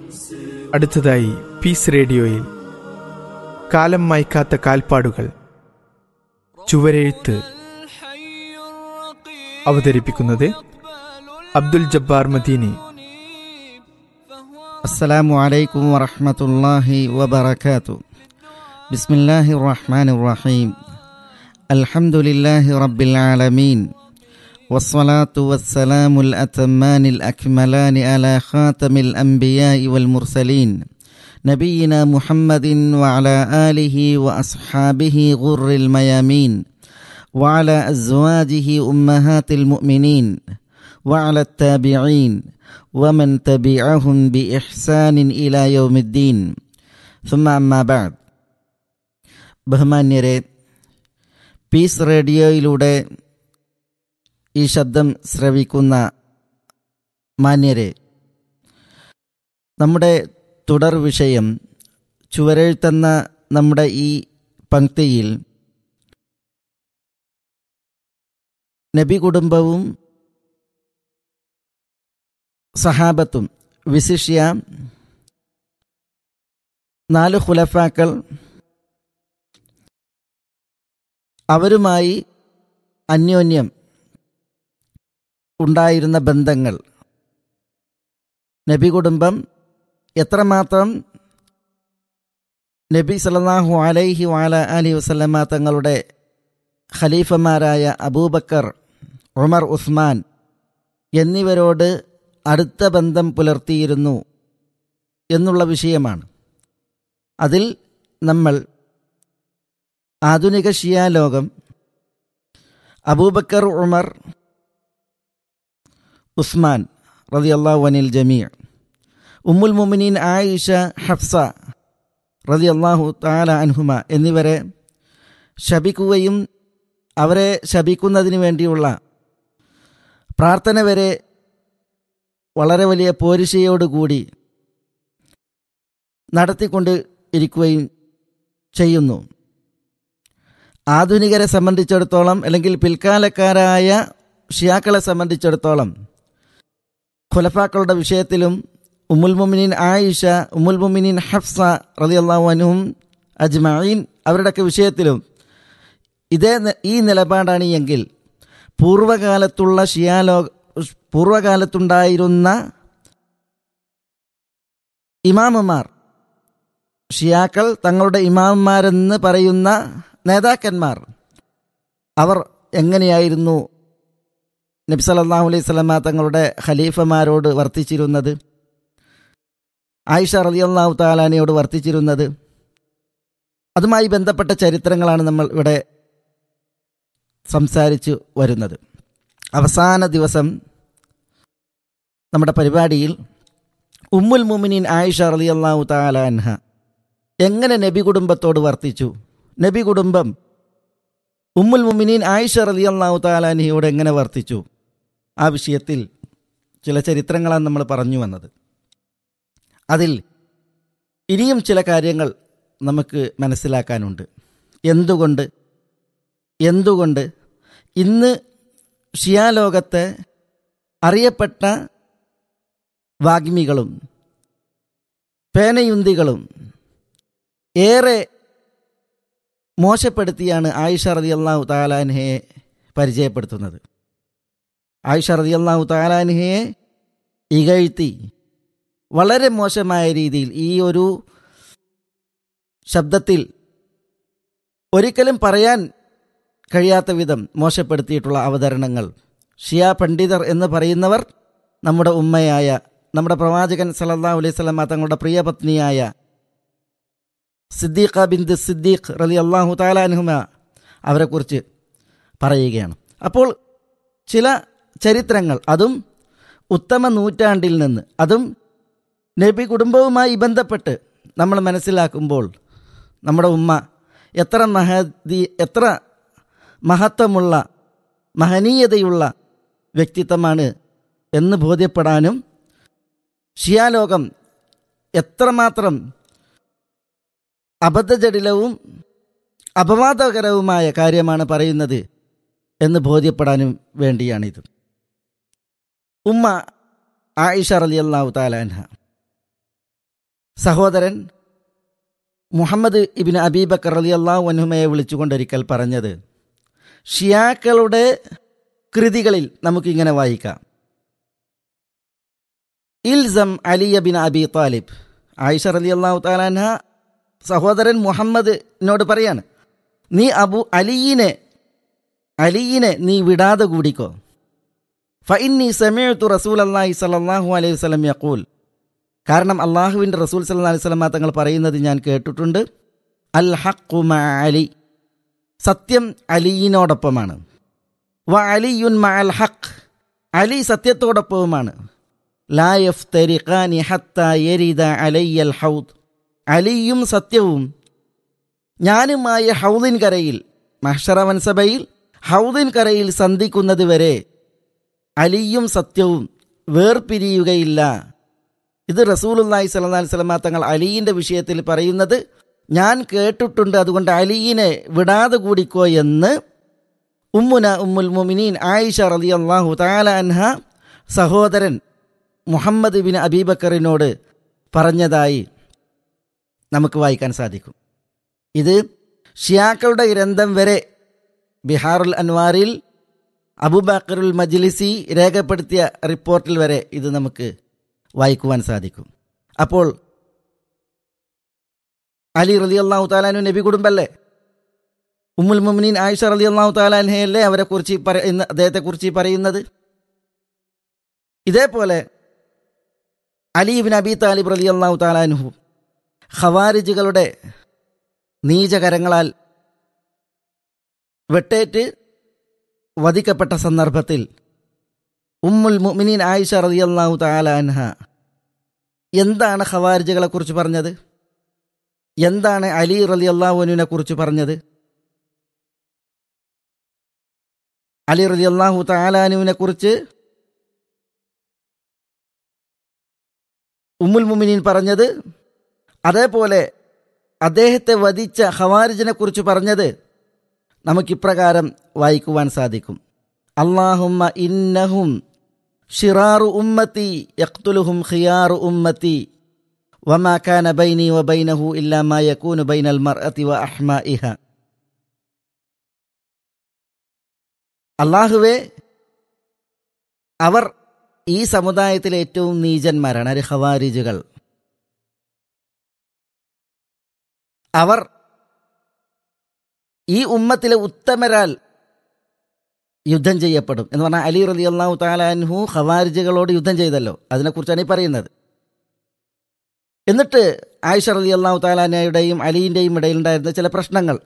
അടുത്തതായി പീസ് റേഡിയോയിൽ കാലം മായ്ക്കാത്ത കാൽപ്പാടുകൾ ചുവരെഴുത്ത് അവതരിപ്പിക്കുന്നത് അബ്ദുൽ ജബ്ബാർ മദീനി السلام عليكم ورحمة الله وبركاته بسم الله الرحمن الرحيم الحمد لله رب العالمين والصلاة والسلام الأتمان الأكملان على خاتم الأنبياء والمرسلين نبينا محمد وعلى آله وأصحابه غر الميامين وعلى أزواجه أمهات المؤمنين وعلى التابعين ومن تبعهم بإحسان إلى يوم الدين ثم أما بعد ബഹുമാന്യരെ പീസ് റേഡിയോയിലൂടെ ഈ ശബ്ദം ശ്രവിക്കുന്ന മാന്യരെ നമ്മുടെ തുടർ വിഷയം ചുവരെഴുത്തെന്ന നമ്മുടെ ഈ പങ്ക്തിയിൽ നബി കുടുംബവും സഹാബത്തും വിശിഷ്യ നാല് ഖുലഫാക്കൾ അവരുമായി അന്യോന്യം ഉണ്ടായിരുന്ന ബന്ധങ്ങൾ നബി കുടുംബം എത്രമാത്രം നബി സല്ലല്ലാഹു അലൈഹി വാല അലി വസല്ലമ തങ്ങളുടെ ഖലീഫമാരായ അബൂബക്കർ ഉമർ ഉസ്മാൻ എന്നിവരോട് അടുത്ത ബന്ധം പുലർത്തിയിരുന്നു എന്നുള്ള വിഷയമാണ് അതിൽ നമ്മൾ ആധുനിക ഷിയ ലോകം അബൂബക്കർ ഉമർ ഉസ്മാൻ റതിയല്ലാഹു അനിൽ ജമീർ ഉമ്മുൽ മുമിനീൻ ആയിഷ ഹഫ്സ റതിയല്ലാഹു താല അൻഹുമ എന്നിവരെ ശപിക്കുകയും അവരെ ശപിക്കുന്നതിന് വേണ്ടിയുള്ള പ്രാർത്ഥന വരെ വളരെ വലിയ പോരിശയോടുകൂടി നടത്തിക്കൊണ്ട് ഇരിക്കുകയും ചെയ്യുന്നു ആധുനികരെ സംബന്ധിച്ചിടത്തോളം അല്ലെങ്കിൽ പിൽക്കാലക്കാരായ ഷിയാക്കളെ സംബന്ധിച്ചിടത്തോളം ഖുലഫാക്കളുടെ വിഷയത്തിലും ഉമ്മുൽ മുമിനീൻ ആയിഷ ഉമ്മുൽ മുമിനീൻ ഹഫ്സ റളിയല്ലാഹു അൻഹും അജ്മഈൻ അവരുടെയൊക്കെ വിഷയത്തിലും ഇതേ ഈ നിലപാടാണ് എങ്കിൽ പൂർവകാലത്തുള്ള ഷിയാലോ പൂർവകാലത്തുണ്ടായിരുന്ന ഇമാമുമാർ ഷിയാക്കൾ തങ്ങളുടെ ഇമാമുമാരെന്ന് പറയുന്ന നേതാക്കന്മാർ അവർ എങ്ങനെയായിരുന്നു നബി സല്ലല്ലാഹു അലൈഹി സ്വലമ തങ്ങളുടെ ഖലീഫമാരോട് വർത്തിച്ചിരുന്നത് ആയിഷ റളിയല്ലാഹു താലാനയോട് വർത്തിച്ചിരുന്നത് അതുമായി ബന്ധപ്പെട്ട ചരിത്രങ്ങളാണ് നമ്മൾ ഇവിടെ സംസാരിച്ചു വരുന്നത് അവസാന ദിവസം നമ്മുടെ പരിപാടിയിൽ ഉമ്മുൽ മുമിനീൻ ആയിഷ റളിയല്ലാഹു താല അൻഹ എങ്ങനെ നബി കുടുംബത്തോട് വർത്തിച്ചു നബി കുടുംബം ഉമ്മുൽ മുമിനീൻ ആയിഷ റളിയല്ലാഹു താല അൻഹയോട് എങ്ങനെ വർത്തിച്ചു ആ വിഷയത്തിൽ ചില ചരിത്രങ്ങളാണ് നമ്മൾ പറഞ്ഞു വന്നത് അതിൽ ഇനിയും ചില കാര്യങ്ങൾ നമുക്ക് മനസ്സിലാക്കാനുണ്ട് എന്തുകൊണ്ട് എന്തുകൊണ്ട് ഇന്ന് ഷിയാലോകത്തെ അറിയപ്പെട്ട വാഗ്മികളും പേനയുന്തികളും ഏറെ മോശപ്പെടുത്തിയാണ് ആയിഷ റതി അള്ളാഹു താലാൻഹയെ പരിചയപ്പെടുത്തുന്നത് ആയിഷ റതി അള്ളാഹു താലാൻഹയെ ഇകഴ്ത്തി വളരെ മോശമായ രീതിയിൽ ഈ ഒരു ശബ്ദത്തിൽ ഒരിക്കലും പറയാൻ കഴിയാത്ത വിധം മോശപ്പെടുത്തിയിട്ടുള്ള അവതരണങ്ങൾ ഷിയ പണ്ഡിതർ എന്ന് പറയുന്നവർ നമ്മുടെ ഉമ്മയായ നമ്മുടെ പ്രവാചകൻ സല്ലല്ലാഹു അലൈഹി സ്വലമ തങ്ങളുടെ പ്രിയപത്നിയായ സിദ്ദീഖ ബിന്ദ് സിദ്ദീഖ് റലി അള്ളാഹു താലാൻഹുമ അവരെക്കുറിച്ച് പറയുകയാണ് അപ്പോൾ ചില ചരിത്രങ്ങൾ അതും ഉത്തമ നൂറ്റാണ്ടിൽ നിന്ന് അതും നബി കുടുംബവുമായി ബന്ധപ്പെട്ട് നമ്മൾ മനസ്സിലാക്കുമ്പോൾ നമ്മുടെ ഉമ്മ എത്ര മഹതി എത്ര മഹത്വമുള്ള മഹനീയതയുള്ള വ്യക്തിത്വമാണ് എന്ന് ബോധ്യപ്പെടാനും ഷിയാലോകം എത്രമാത്രം അബദ്ധജടിലവും അപവാദകരവുമായ കാര്യമാണ് പറയുന്നത് എന്ന് ബോധ്യപ്പെടാനും വേണ്ടിയാണിത് ഉമ്മ ആയിഷ റലി അള്ളാഹു താലാൻഹ സഹോദരൻ മുഹമ്മദ് ഇബിൻ അബീബക്കർ അലി അള്ളാഹു അനുമയെ വിളിച്ചുകൊണ്ടൊരിക്കൽ പറഞ്ഞത് ഷിയാക്കളുടെ കൃതികളിൽ നമുക്കിങ്ങനെ വായിക്കാം ഇൽസം അലിയ ബിൻ അബി താലിബ് ആയിഷ അലി അള്ളാഹു താലാൻഹ സഹോദരൻ മുഹമ്മദിനോട് പറയാണ് നീ അബു അലിയിനെ അലിയിനെ നീ വിടാതെ കൂടിക്കോ ഫഇന്നി സമയത്തു റസൂൽ അള്ളാഹി സലാഹു അലൈഹി വസ്ലം യക്കൂൽ കാരണം അള്ളാഹുവിൻ്റെ റസൂൽ സല്ലാ അലൈഹി സ്വലമ തങ്ങൾ പറയുന്നത് ഞാൻ കേട്ടിട്ടുണ്ട് അൽ ഹഖു മ അലി സത്യം അലിയിനോടൊപ്പമാണ് വ അലിയുൻ മ അൽ ഹഖ് അലി സത്യത്തോടൊപ്പവുമാണ് ലാ യഫ്തരിഖാനി ഹത്ത യരിദ അലയ്യൽ ഹൗദ് അലിയും സത്യവും ഞാനുമായ ഹൗദിൻ കരയിൽ മഹ്ഷറ വൻസഭയിൽ ഹൗദിൻ കരയിൽ സന്ധിക്കുന്നത് വരെ അലിയും സത്യവും വേർപിരിയുകയില്ല ഇത് റസൂലുല്ലാഹി സ്വല്ലല്ലാഹി അലൈഹി വസല്ലമ തങ്ങൾ അലിയിൻ്റെ വിഷയത്തിൽ പറയുന്നത് ഞാൻ കേട്ടിട്ടുണ്ട് അതുകൊണ്ട് അലിയിനെ വിടാതെ കൂടിക്കോ എന്ന് ഉമ്മുന ഉമ്മുൽ മുമിനീൻ ആയിഷ റളിയല്ലാഹു തആല അൻഹ സഹോദരൻ മുഹമ്മദ് ബിൻ അബീബക്കറിനോട് പറഞ്ഞതായി നമുക്ക് വായിക്കാൻ സാധിക്കും ഇത് ഷിയാക്കളുടെ ഗ്രന്ഥം വരെ ബിഹാറുൽ അൻവാറിൽ അബുബാക്കറുൽ മജ്ലിസി രേഖപ്പെടുത്തിയ റിപ്പോർട്ടിൽ വരെ ഇത് നമുക്ക് വായിക്കുവാൻ സാധിക്കും അപ്പോൾ അലി റലി അള്ളാഹു താലാനു നബി കുടുംബല്ലേ ഉമ്മുൽ മുമിനീൻ ആയിഷ റലി അള്ളാഹു താലാൻഹയല്ലേ അവരെക്കുറിച്ച് പറയുന്ന അദ്ദേഹത്തെക്കുറിച്ച് പറയുന്നത് ഇതേപോലെ അലീബിൻ അബി താലിബ് റലി അള്ളാഹു താലാൻഹു ഖവാരിജുകളുടെ നീചകരങ്ങളാൽ വെട്ടേറ്റ് വധിക്കപ്പെട്ട സന്ദർഭത്തിൽ ഉമ്മുൽ മുഅ്മിനീൻ ആയിഷ റളിയല്ലാഹു തആല അൻഹ എന്താണ് ഖവാരിജുകളെ കുറിച്ച് പറഞ്ഞത് എന്താണ് അലി റളിയല്ലാഹുവിനെ കുറിച്ച് പറഞ്ഞത് അലി റളിയല്ലാഹു തആലാനുവിനെ കുറിച്ച് ഉമ്മുൽ മുഅ്മിനീൻ പറഞ്ഞത് അതേപോലെ അദ്ദേഹത്തെ വധിച്ച ഖവാരിജിനെ കുറിച്ച് പറഞ്ഞത് നമുക്കിപ്രകാരം വായിക്കുവാൻ സാധിക്കും അള്ളാഹുമ്മ ഇന്നഹും ഷിറാറു ഉമ്മത്തി യക്തുലുഹും ഖിയാറു ഉമ്മത്തി വമാ കാന ബൈനി വ ബൈനഹു ഇല്ലാ മാ യകൂനു ബൈനൽ മർഅതി വ അഹ്മാഇഹ അള്ളാഹുവെ അവർ ഈ സമുദായത്തിലെ ഏറ്റവും നീചന്മാരാണ് അരി ഖവാരിജുകൾ അവർ ഈ ഉമ്മത്തിലെ ഉത്തമരാൽ യുദ്ധം ചെയ്യപ്പെടും എന്ന് പറഞ്ഞാൽ അലി റലി അള്ളാഹു താലാൻഹു ഖവാരിജുകളോട് യുദ്ധം ചെയ്തല്ലോ അതിനെക്കുറിച്ചാണ് ഈ പറയുന്നത് എന്നിട്ട് ആയിഷ റലി അള്ളാഹു താലാനയുടെയും അലിയിൻ്റെയും ഇടയിലുണ്ടായിരുന്ന ചില പ്രശ്നങ്ങൾ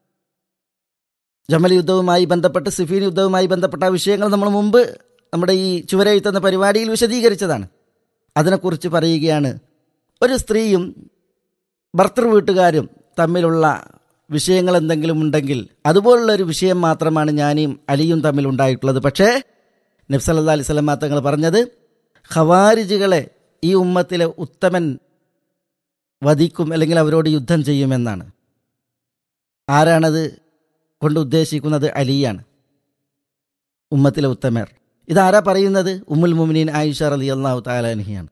ജമൽ യുദ്ധവുമായി ബന്ധപ്പെട്ട് സിഫീൻ യുദ്ധവുമായി ബന്ധപ്പെട്ട വിഷയങ്ങൾ നമ്മൾ മുമ്പ് നമ്മുടെ ഈ ചുവരെഴുത്തുന്ന പരിപാടിയിൽ വിശദീകരിച്ചതാണ് അതിനെക്കുറിച്ച് പറയുകയാണ് ഒരു സ്ത്രീയും ഭർത്തൃ വീട്ടുകാരും തമ്മിലുള്ള വിഷയങ്ങൾ എന്തെങ്കിലും ഉണ്ടെങ്കിൽ അതുപോലുള്ള ഒരു വിഷയം മാത്രമാണ് ഞാനും അലിയും തമ്മിൽ ഉണ്ടായിട്ടുള്ളത് പക്ഷേ നബ്സല്ലാ അലൈഹി സ്വലം തങ്ങൾ പറഞ്ഞത് ഖവാരിജുകളെ ഈ ഉമ്മത്തിലെ ഉത്തമൻ വധിക്കും അല്ലെങ്കിൽ അവരോട് യുദ്ധം ചെയ്യുമെന്നാണ് ആരാണത് കൊണ്ട് ഉദ്ദേശിക്കുന്നത് അലിയാണ് ഉമ്മത്തിലെ ഉത്തമർ ഇതാരാ പറയുന്നത് ഉമ്മുൽ മുമിനീൻ ആയിഷ അലി അള്ളാഹു താലാൻഹിയാണ്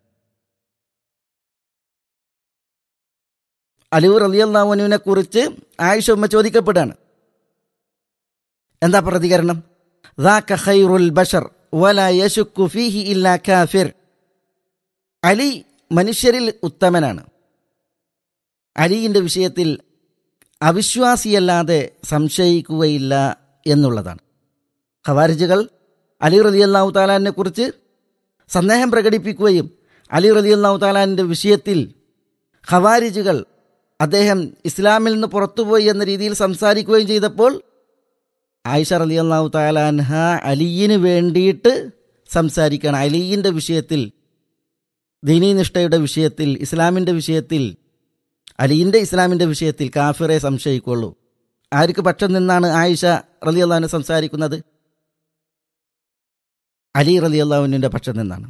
അലിയൂർ അലി അള്ളാഹുവിനെ കുറിച്ച് ആയിഷ ഉമ്മ ചോദിക്കപ്പെടുകയാണ് എന്താ പ്രതികരണം ذاك خير البشر ولا يشك فيه إلا كافر അലി മനുഷ്യരിൽ ഉത്തമനാണ് അലിയിൻ്റെ വിഷയത്തിൽ അവിശ്വാസിയല്ലാതെ സംശയിക്കുകയില്ല എന്നുള്ളതാണ് ഖവാരിജുകൾ അലി റലി അള്ളാഹു താലാനെ കുറിച്ച് സന്ദേഹം പ്രകടിപ്പിക്കുകയും അലി റലി അള്ളാഹു താലാൻ്റെ വിഷയത്തിൽ ഖവാരിജുകൾ അദ്ദേഹം ഇസ്ലാമിൽ നിന്ന് പുറത്തുപോയി എന്ന രീതിയിൽ സംസാരിക്കുകയും ചെയ്തപ്പോൾ ആയിഷ റലി അള്ളാഹു താലാൻഹ അലിയിന് വേണ്ടിയിട്ട് സംസാരിക്കണം അലിയിൻ്റെ വിഷയത്തിൽ ദീനീനിഷ്ഠയുടെ വിഷയത്തിൽ ഇസ്ലാമിൻ്റെ വിഷയത്തിൽ അലിയിൻ്റെ ഇസ്ലാമിൻ്റെ വിഷയത്തിൽ കാഫിറെ സംശയിക്കുള്ളൂ ആർക്ക് പക്ഷം നിന്നാണ് ആയിഷ റലി അള്ളാഹുവിനെ സംസാരിക്കുന്നത് അലി റലി അള്ളാഹുവിൻ്റെ പക്ഷം നിന്നാണ്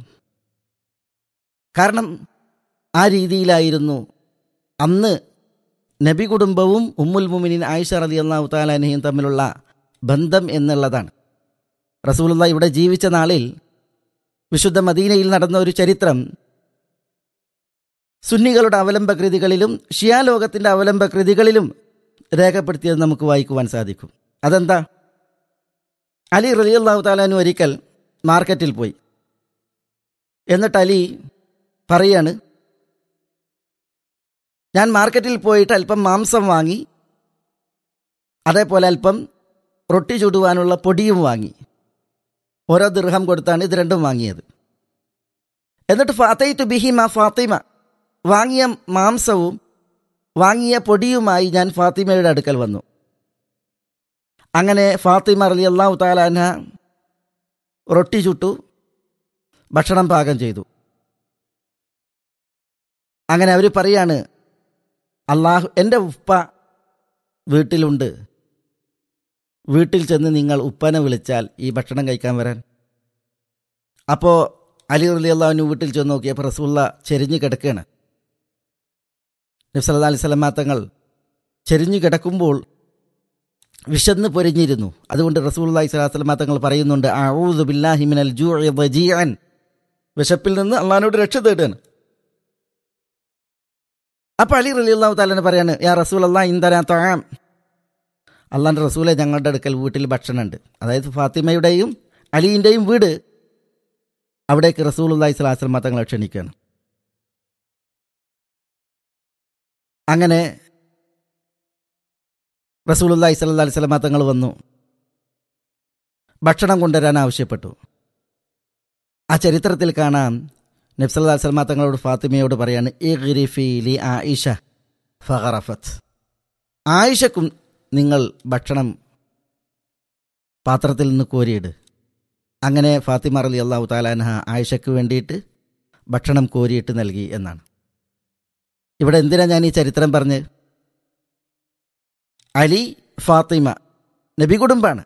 കാരണം ആ രീതിയിലായിരുന്നു അന്ന് നബി കുടുംബവും ഉമ്മുൽ മുമിനിൻ ആയിഷ റലി അള്ളാഹു താലാനയും തമ്മിലുള്ള ബന്ധം എന്നുള്ളതാണ് റസൂലുള്ള ഇവിടെ ജീവിച്ച നാളിൽ വിശുദ്ധ മദീനയിൽ നടന്ന ഒരു ചരിത്രം സുന്നികളുടെ അവലംബ കൃതികളിലും ഷിയാ ലോകത്തിൻ്റെ അവലംബ കൃതികളിലും രേഖപ്പെടുത്തിയത് നമുക്ക് വായിക്കുവാൻ സാധിക്കും അതെന്താ അലി റലിയല്ലാഹു താലാനു ഒരിക്കൽ മാർക്കറ്റിൽ പോയി എന്നിട്ട് അലി പറയാണ് ഞാൻ മാർക്കറ്റിൽ പോയിട്ട് അല്പം മാംസം വാങ്ങി അതേപോലെ അല്പം റൊട്ടി ചുടുവാനുള്ള പൊടിയും വാങ്ങി ഓരോ ദീർഘം കൊടുത്താണ് ഇത് രണ്ടും വാങ്ങിയത് എന്നിട്ട് ഫാത്തയിത്തു ബിഹിമ ഫാത്തിമ വാങ്ങിയ മാംസവും വാങ്ങിയ പൊടിയുമായി ഞാൻ ഫാത്തിമയുടെ അടുക്കൽ വന്നു അങ്ങനെ ഫാത്തിമ അലി അള്ളാഹു താലാന റൊട്ടി ചുട്ടു ഭക്ഷണം പാകം ചെയ്തു അങ്ങനെ അവർ പറയാണ് അള്ളാഹു എൻ്റെ ഉപ്പ വീട്ടിലുണ്ട് വീട്ടിൽ ചെന്ന് നിങ്ങൾ ഉപ്പനെ വിളിച്ചാൽ ഈ ഭക്ഷണം കഴിക്കാൻ വരാൻ അപ്പോൾ അലി അലി അള്ളാഹുവിന് വീട്ടിൽ ചെന്ന് നോക്കിയപ്പോൾ റസൂള്ള ചെരിഞ്ഞു കിടക്കുകയാണ് നബ്സല്ലാ അലൈഹി സ്വലമാ തങ്ങൾ ചെരിഞ്ഞു കിടക്കുമ്പോൾ വിശന്ന് പൊരിഞ്ഞിരുന്നു അതുകൊണ്ട് റസൂള്ളി സ്വലാസ്ലമാ തങ്ങൾ പറയുന്നുണ്ട് അഊദു ബില്ലാഹി മിനൽ ജൂഇ വജീഅൻ വിശപ്പിൽ നിന്ന് അള്ളഹാനോട് രക്ഷ തേടുകയാണ് അപ്പോൾ അലി റലി അള്ളാഹു താലന് പറയാണ് യാ റസൂൽ അള്ളാഹ് ഇന്ദരാ തൊഴാം അള്ളാൻ്റെ റസൂലെ ഞങ്ങളുടെ അടുക്കൽ വീട്ടിൽ ഭക്ഷണമുണ്ട് അതായത് ഫാത്തിമയുടെയും അലീൻ്റെയും വീട് അവിടേക്ക് റസൂൽ അള്ളാഹി സ്വലാസ്ലമാ തങ്ങളെ ക്ഷണിക്കുകയാണ് അങ്ങനെ റസൂലുല്ലാഹി സ്വല്ലല്ലാഹി അലൈഹി വസല്ലമ തങ്ങൾ വന്നു ഭക്ഷണം കൊണ്ടുവരാൻ ആവശ്യപ്പെട്ടു ആ ചരിത്രത്തിൽ കാണാം നബ്സല്ലാ സ്വലമ തങ്ങളോട് ഫാത്തിമയോട് പറയാണ് ഇഗ്രിഫി ലി ആയിഷ ഫഹറഫത്ത് ആയിഷക്കും നിങ്ങൾ ഭക്ഷണം പാത്രത്തിൽ നിന്ന് കോരിയിട് അങ്ങനെ ഫാത്തിമ അലി അള്ളാഹു താലാൻഹ ആയിഷയ്ക്ക് വേണ്ടിയിട്ട് ഭക്ഷണം കോരിയിട്ട് നൽകി എന്നാണ് ഇവിടെ എന്തിനാ ഞാൻ ഈ ചരിത്രം പറഞ്ഞ് അലി ഫാത്തിമ നബി കുടുംബാണ്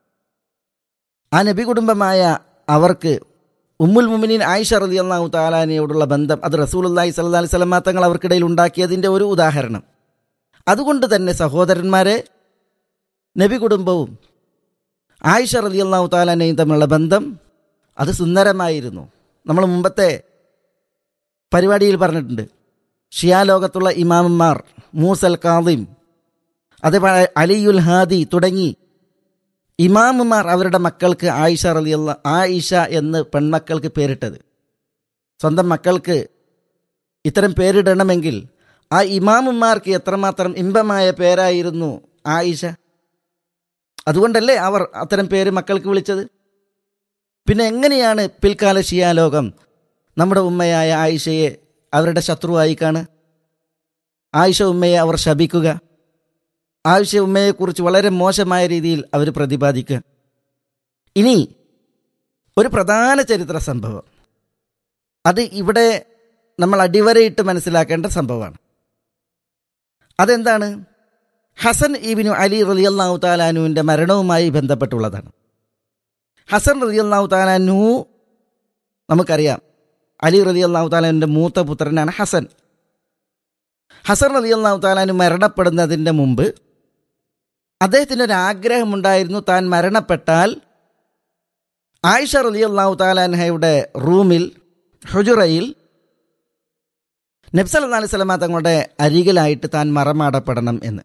ആ നബി കുടുംബമായ അവർക്ക് ഉമ്മുൽ മുമിനീൻ ആയിഷ റലി അള്ളാഹു താലാനയോടുള്ള ബന്ധം അത് റസൂലുല്ലാഹി സല്ലാ അലൈഹി സ്വലമാ തങ്ങൾ അവർക്കിടയിൽ ഉണ്ടാക്കിയതിൻ്റെ ഒരു ഉദാഹരണം അതുകൊണ്ട് തന്നെ സഹോദരന്മാരെ നബി കുടുംബവും ആയിഷ റലി അള്ളാഹു താലാനയും തമ്മിലുള്ള ബന്ധം അത് സുന്ദരമായിരുന്നു നമ്മൾ മുമ്പത്തെ പരിപാടിയിൽ പറഞ്ഞിട്ടുണ്ട് ഷിയാ ലോകത്തുള്ള ഇമാമന്മാർ മൂസൽ കാദിം അതേപോലെ അലിയുൽ ഹാദി തുടങ്ങി ഇമാമുമാർ അവരുടെ മക്കൾക്ക് ആയിഷ റലിയുള്ള ആയിഷ എന്ന് പെൺമക്കൾക്ക് പേരിട്ടത് സ്വന്തം മക്കൾക്ക് ഇത്തരം പേരിടണമെങ്കിൽ ആ ഇമാമുമാർക്ക് എത്രമാത്രം ഇമ്പമായ പേരായിരുന്നു ആയിഷ അതുകൊണ്ടല്ലേ അവർ അത്തരം പേര് മക്കൾക്ക് വിളിച്ചത് പിന്നെ എങ്ങനെയാണ് പിൽക്കാല ഷിയാലോകം നമ്മുടെ ഉമ്മയായ ആയിഷയെ അവരുടെ ശത്രുവായി കാണുക ആയിഷ ഉമ്മയെ അവർ ശപിക്കുക ആയിഷ ഉമ്മയെക്കുറിച്ച് വളരെ മോശമായ രീതിയിൽ അവർ പ്രതിപാദിക്കുക ഇനി ഒരു പ്രധാന ചരിത്ര സംഭവം അത് ഇവിടെ നമ്മൾ അടിവരയിട്ട് മനസ്സിലാക്കേണ്ട സംഭവമാണ് അതെന്താണ് ഹസൻ ഇബിനു അലി റലി അള്ളാഹു താലാനുവിൻ്റെ മരണവുമായി ബന്ധപ്പെട്ടുള്ളതാണ് ഹസൻ റലി അള്ളാഹു താലാനു നമുക്കറിയാം അലി റലി അള്ളാഹു താലാനുവിൻ്റെ മൂത്ത പുത്രനാണ് ഹസൻ ഹസൻ റലി അള്ളാഹു താലാനു മരണപ്പെടുന്നതിൻ്റെ മുമ്പ് അദ്ദേഹത്തിന് ഒരു ആഗ്രഹമുണ്ടായിരുന്നു താൻ മരണപ്പെട്ടാൽ ആയിഷ റലി അള്ളാഹു താലാൻഹയുടെ റൂമിൽ ഹുജുറയിൽ നബ്സൽ അലൈഹി സ്വലമ തങ്ങളുടെ അരികിലായിട്ട് താൻ മറമാടപ്പെടണം എന്ന്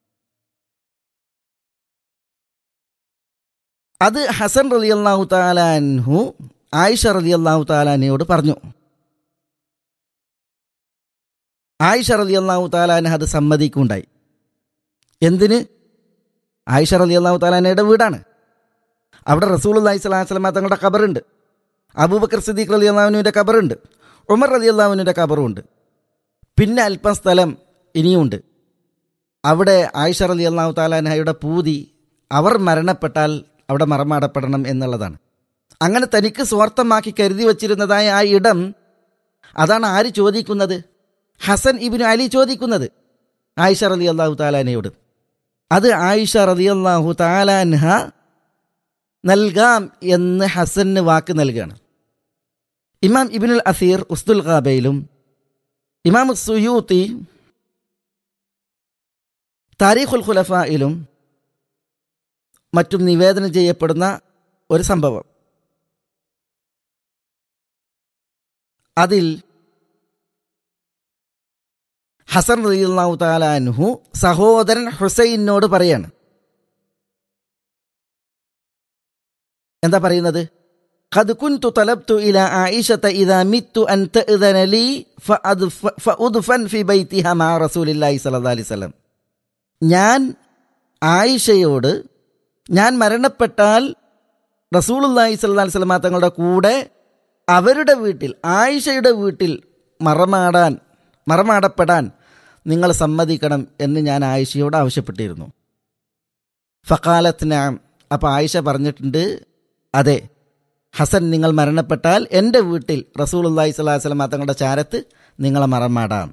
അത് ഹസൻ റലി അള്ളാഹു താലാൻഹു ആയിഷ റലി അള്ളാഹു താലാനയോട് പറഞ്ഞു ആയിഷ റലി അള്ളാഹു താലാൻഹ അത് സമ്മതിക്കുണ്ടായി എന്തിന് ആയിഷ റലി അള്ളാഹു താലാനയുടെ വീടാണ് അവിടെ റസൂൽ അള്ളഹി സ്വലാഹു വസ്ലമ തങ്ങളുടെ ഖബറുണ്ട് അബൂബക്കർ സിദ്ദീഖ് റലി അള്ളാഹുവിൻ്റെ ഖബറുണ്ട് ഉമർ റലി അള്ളാഹുവിൻ്റെ ഖബറുണ്ട് പിന്നെ അല്പം സ്ഥലം ഇനിയുമുണ്ട് അവിടെ ആയിഷ റലി അള്ളാഹു താലാനഹയുടെ പൂതി അവർ മരണപ്പെട്ടാൽ അവിടെ മറമാടപ്പെടണം എന്നുള്ളതാണ് അങ്ങനെ തനിക്ക് സ്വാർത്ഥമാക്കി കരുതി വച്ചിരുന്നതായ ആ ഇടം അതാണ് ആര് ചോദിക്കുന്നത് ഹസൻ ഇബിനു അലി ചോദിക്കുന്നത് ആയിഷ റലി അള്ളാഹു താലാനയോട് അത് ആയിഷ റലി അള്ളാഹു താലാൻഹ നൽകാം എന്ന് ഹസന് വാക്ക് നൽകുകയാണ് ഇമാം ഇബിനുൽ അസീർ ഉസ്തുൽ ഖാബയിലും ഇമാം സുയൂത്തി താരീഖുൽ ഖുലഫയിലും മറ്റും നിവേദനം ചെയ്യപ്പെടുന്ന ഒരു സംഭവം അതിൽ ഹസൻ റളിയല്ലാഹു തആല അൻഹു സഹോദരൻ ഹുസൈനോട് പറയാണ് എന്താ പറയുന്നത് قد كنت طلبت إلى عائشة إذا مت أن تأذن لي فأدف- فأدفن في بيتها مع رسول الله صلى الله عليه وسلم ഞാൻ ആയിഷയോട് ഞാൻ മരണപ്പെട്ടാൽ റസൂലുള്ളാഹി സ്വല്ലല്ലാഹി അലൈഹി വസല്ലമ തങ്ങളുടെ കൂടെ അവരുടെ വീട്ടിൽ ആയിഷയുടെ വീട്ടിൽ മറമാടാൻ മറമാടപ്പെടാൻ നിങ്ങൾ സമ്മതിക്കണം എന്ന് ഞാൻ ആയിഷയോട് ആവശ്യപ്പെട്ടിരുന്നു ഫക്കാലത്ത് നാം അപ്പം ആയിഷ പറഞ്ഞിട്ടുണ്ട് അതെ ഹസൻ നിങ്ങൾ മരണപ്പെട്ടാൽ എൻ്റെ വീട്ടിൽ റസൂലുള്ളാഹി സ്വല്ലല്ലാഹി അലൈഹി വസല്ലമ തങ്ങളുടെ ചാരത്ത് നിങ്ങളെ മറമാടാം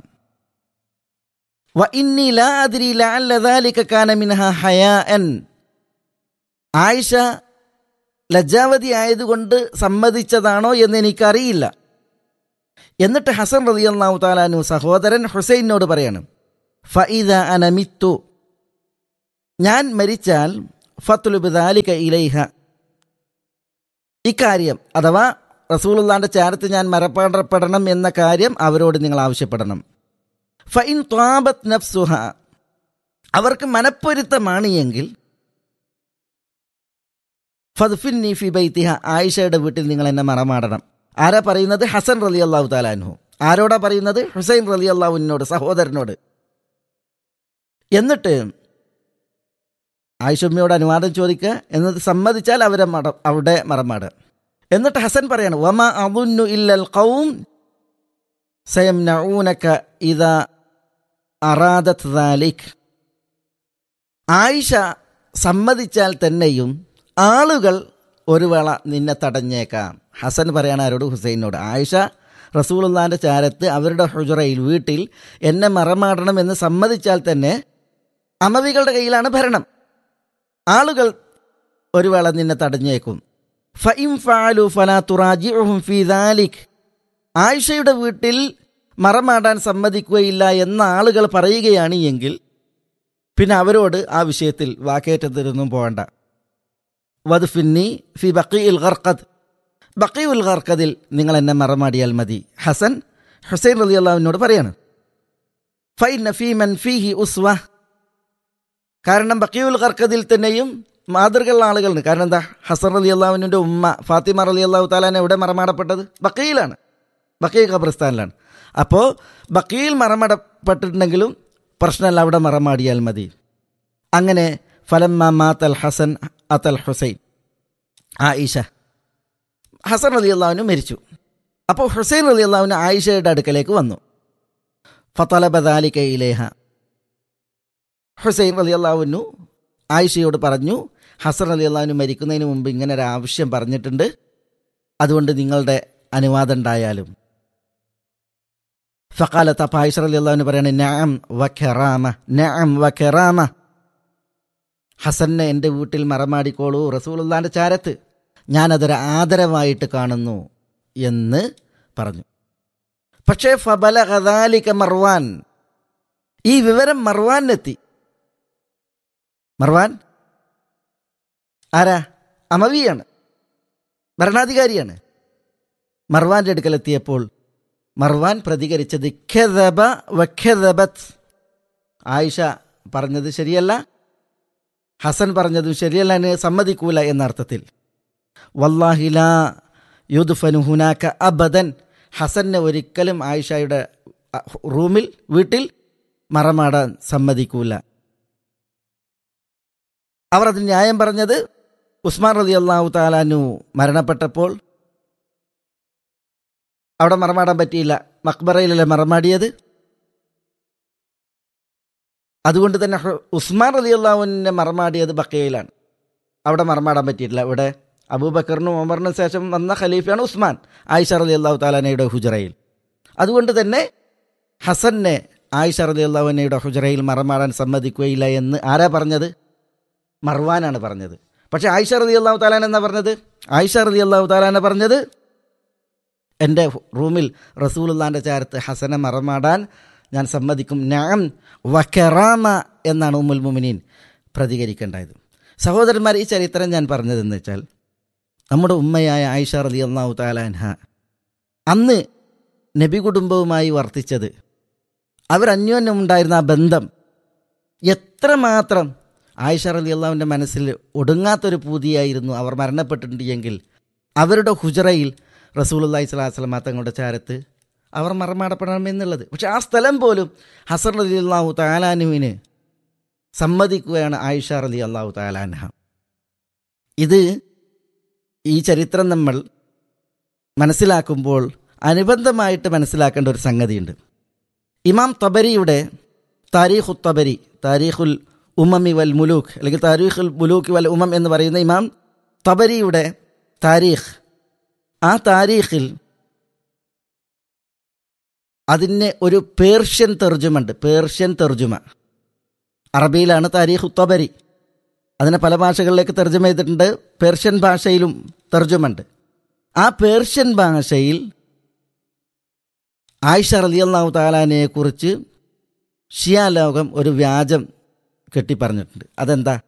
വ ഇന്നി ലാ അദ്രി ലഅല്ല ദാലിക കാന മിൻഹ ഹയാഅൻ ആയിഷ ലജ്ജാവതി ആയതുകൊണ്ട് സമ്മതിച്ചതാണോ എന്ന് എനിക്കറിയില്ല എന്നിട്ട് ഹസൻ റളിയല്ലാഹു താലാനു സഹോദരൻ ഹുസൈനോട് പറയാണ് ഫഇദ അനമിത്തു ഞാൻ മരിച്ചാൽ ഫത്തുലുബ് ദാലിക ഇലൈഹ ഇക്കാര്യം അഥവാ റസൂലുള്ളാന്റെ ചാരത്ത് ഞാൻ മരപ്പാടപ്പെടണം എന്ന കാര്യം അവരോട് നിങ്ങൾ ആവശ്യപ്പെടണം ഫൈൻ ത്വാബത്ത് നഫ്സുഹ അവർക്ക് മനപ്പൊരുത്തമാണ് എങ്കിൽ ഫദ്ഫിന്നി ഫി ബൈത്തിഹ ആയിഷയുടെ വീട്ടിൽ നിങ്ങൾ എന്നെ മറമാടണം ആരാ പറയുന്നത് ഹസൻ റലി അള്ളാഹു താലാൻഹു ആരോടാ പറയുന്നത് ഹുസൈൻ റലി അള്ളാഹുവിനോട് സഹോദരനോട് എന്നിട്ട് ആയിഷമ്മയോട് അനുവാദം ചോദിക്കുക എന്നിട്ട് സമ്മതിച്ചാൽ അവരെ മട അവിടെ മറമാടുക എന്നിട്ട് ഹസൻ പറയാണ് വമ അദുന്നു ഇല്ലൽ ഖൗം സയംനഊനക ഇദാ അറാദത്ത് ദാലിക് ആയിഷ സമ്മതിച്ചാൽ തന്നെയും ആളുകൾ ഒരു വേള നിന്നെ തടഞ്ഞേക്കാം ഹസൻ പറയാണ് ആരോട് ഹുസൈനോട് ആയിഷ റസൂലുള്ളാന്റെ ചാരത്ത് അവരുടെ ഹുജറയിൽ വീട്ടിൽ എന്നെ മറമാടണം എന്ന് സമ്മതിച്ചാൽ തന്നെ അമവികളുടെ കയ്യിലാണ് ഭരണം ആളുകൾ ഒരു വേള നിന്നെ തടഞ്ഞേക്കും ഫഇം ഫഅലു ഫലാ തുറാജിഉഹും ഫീ ദാലിക് ആയിഷയുടെ വീട്ടിൽ മറമാടാൻ സമ്മതിക്കുകയില്ല എന്ന ആളുകൾ പറയുകയാണ് എങ്കിൽ പിന്നെ അവരോട് ആ വിഷയത്തിൽ വാക്കേറ്റത്തിനൊന്നും പോകണ്ട വദ്ഫിന്നി ഫി ബക്കി ഉൽ ഖർഖദ് ബക്കി ഉൽ ഖർഖദിൽ നിങ്ങൾ എന്നെ മറമാടിയാൽ മതി ഹസൻ ഹുസൈൻ റലി അള്ളാഹുവിനോട് പറയാണ് ഫൈന ഫീ മൻ ഫീഹി ഉസ്വ കാരണം ബക്കിയുൽ ഖർഖദിൽ തന്നെയും മാതൃകയുള്ള ആളുകളുണ്ട് കാരണം എന്താ ഹസൻ അലി അള്ളാഹുവിൻ്റെ ഉമ്മ ഫാത്തിമ അലി അള്ളാഹു താലാൻ എവിടെ മറമാടപ്പെട്ടത് ബക്കയിലാണ് ബക്കീ ഖബർസ്ഥാനിലാണ് അപ്പോൾ ബക്കയിൽ മറമാടപ്പെട്ടിട്ടുണ്ടെങ്കിലും പ്രശ്നമല്ല അവിടെ മറമാടിയാൽ മതി അങ്ങനെ ഫലമ്മ മാത്തൽ ഹസൻ അത്തൽ ഹുസൈൻ ആയിഷ ഹസൻ അലി അള്ളാഹുവിന് മരിച്ചു അപ്പോൾ ഹുസൈൻ അലി അള്ളാഹുവിന് ആയിഷയുടെ അടുക്കലേക്ക് വന്നു ഫത്തലബദാലിക്ക ഇലേഹ ഹുസൈൻ അലി അള്ളാഹുവിനു ആയിഷയോട് പറഞ്ഞു ഹസൻ അലി അള്ളാഹുവിന് മരിക്കുന്നതിന് മുമ്പ് ഇങ്ങനെ ഒരു ആവശ്യം പറഞ്ഞിട്ടുണ്ട് അതുകൊണ്ട് നിങ്ങളുടെ അനുവാദം ഉണ്ടായാലും ഫക്കാലത്ത് അപ്പം ആയിഷ അലി അള്ളാഹുവിന് പറയാണ് നഅം വഖറാമ നഅം വഖറാമ ഹസനെ എൻ്റെ വീട്ടിൽ മറമാടിക്കോളൂ റസൂലുള്ളാന്റെ ചാരത്ത് ഞാനതൊരു ആദരവായിട്ട് കാണുന്നു എന്ന് പറഞ്ഞു പക്ഷേ ഫബല ഖദാലിക മർവാൻ ഈ വിവരം മർവാനെത്തി മർവാൻ ആരാ അമവിയാണ് ഭരണാധികാരിയാണ് മർവാന്റെ അടുക്കലെത്തിയപ്പോൾ മർവാൻ പ്രതികരിച്ചത് ഖദബ വഖദബത് ആയിഷ പറഞ്ഞത് ശരിയല്ല ഹസൻ പറഞ്ഞതും ശരിയല്ല എന്നെ സമ്മതിക്കൂല എന്ന അർത്ഥത്തിൽ വല്ലാഹില യുദ്ഫനു ഹുനാക്ക അബദൻ ഹസനെ ഒരിക്കലും ആയിഷയുടെ റൂമിൽ വീട്ടിൽ മറമാടാൻ സമ്മതിക്കൂല അവർ അതിന് ന്യായം പറഞ്ഞത് ഉസ്മാൻ റലി അള്ളാഹു താലാനു മരണപ്പെട്ടപ്പോൾ അവിടെ മറമാടാൻ പറ്റിയില്ല മക്ബറയിലല്ലേ മറമാടിയത് അതുകൊണ്ട് തന്നെ ഉസ്മാൻ റലി അള്ളാഹുവിനെ മറമാടിയത് ബക്കയിലാണ് അവിടെ മറമാടാൻ പറ്റിയിട്ടില്ല ഇവിടെ അബൂബക്കറിനും ഉമറിനും ശേഷം വന്ന ഖലീഫയാണ് ഉസ്മാൻ ആയിഷ റലി അള്ളാഹു താലാനയുടെ ഹുജറയിൽ അതുകൊണ്ട് തന്നെ ഹസനെ ആയിഷ റലി അള്ളാഹുനയുടെ ഹുജറയിൽ മറമാടാൻ സമ്മതിക്കുകയില്ല എന്ന് ആരാ പറഞ്ഞത് മർവാനാണ് പറഞ്ഞത് പക്ഷേ ആയിഷ റലി അള്ളാഹു താലാൻ എന്നാ പറഞ്ഞത് ആയിഷ റലി അള്ളാഹു താലാന പറഞ്ഞത് എൻ്റെ റൂമിൽ റസൂലുള്ളാൻ്റെ ചാരത്ത് ഹസനെ മറമാടാൻ ഞാൻ സമ്മതിക്കും ഞാൻ വക്കറാമ എന്നാണ് ഉമ്മുൽ മുമിനീൻ പ്രതികരിക്കേണ്ടത് സഹോദരന്മാർ ഈ ചരിത്രം ഞാൻ പറഞ്ഞതെന്ന് വെച്ചാൽ നമ്മുടെ ഉമ്മയായ ആയിഷ റലി അള്ളാഹു താലാൻഹ അന്ന് നബി കുടുംബവുമായി വർത്തിച്ചത് അവരന്യോന്യം ഉണ്ടായിരുന്ന ആ ബന്ധം എത്രമാത്രം ആയിഷ അലി അള്ളാവിൻ്റെ മനസ്സിൽ ഒടുങ്ങാത്തൊരു പൂതിയായിരുന്നു അവർ മരണപ്പെട്ടിട്ടുണ്ട് എങ്കിൽ അവരുടെ ഹുജറയിൽ റസൂലുല്ലാഹി സ്വലാഹു വസ്ലമ തങ്ങളുടെ ചാരത്ത് അവർ മറമാടപ്പെടണമെന്നുള്ളത് പക്ഷെ ആ സ്ഥലം പോലും ഹസർ അലി അള്ളാഹു താലാനുവിന് സമ്മതിക്കുകയാണ് ആയിഷ അലി അള്ളാഹു താലാൻഹ ഇത് ഈ ചരിത്രം നമ്മൾ മനസ്സിലാക്കുമ്പോൾ അനുബന്ധമായിട്ട് മനസ്സിലാക്കേണ്ട ഒരു സംഗതിയുണ്ട് ഇമാം തബരിയുടെ താരീഖു തബരി താരീഖുൽ ഉമമി വൽ മുലൂക്ക് അല്ലെങ്കിൽ താരീഖുൽ മുലൂക്ക് വൽ ഉമം എന്ന് പറയുന്ന ഇമാം തബരിയുടെ താരീഖ് ആ താരീഖിൽ അതിന് ഒരു പേർഷ്യൻ തെർജുമുണ്ട് പേർഷ്യൻ തെർജുമ അറബിയിലാണ് താരീഖ് തബരി അതിനെ പല ഭാഷകളിലേക്ക് തർജ്ജമ ചെയ്തിട്ടുണ്ട് പേർഷ്യൻ ഭാഷയിലും തർജ്ജമുണ്ട് ആ പേർഷ്യൻ ഭാഷയിൽ ആയിഷ റലിയല്ലാഹു താലാനെ കുറിച്ച് ഷിയാ ലോകം ഒരു വ്യാജം കെട്ടിപ്പറഞ്ഞിട്ടുണ്ട് അതെന്താ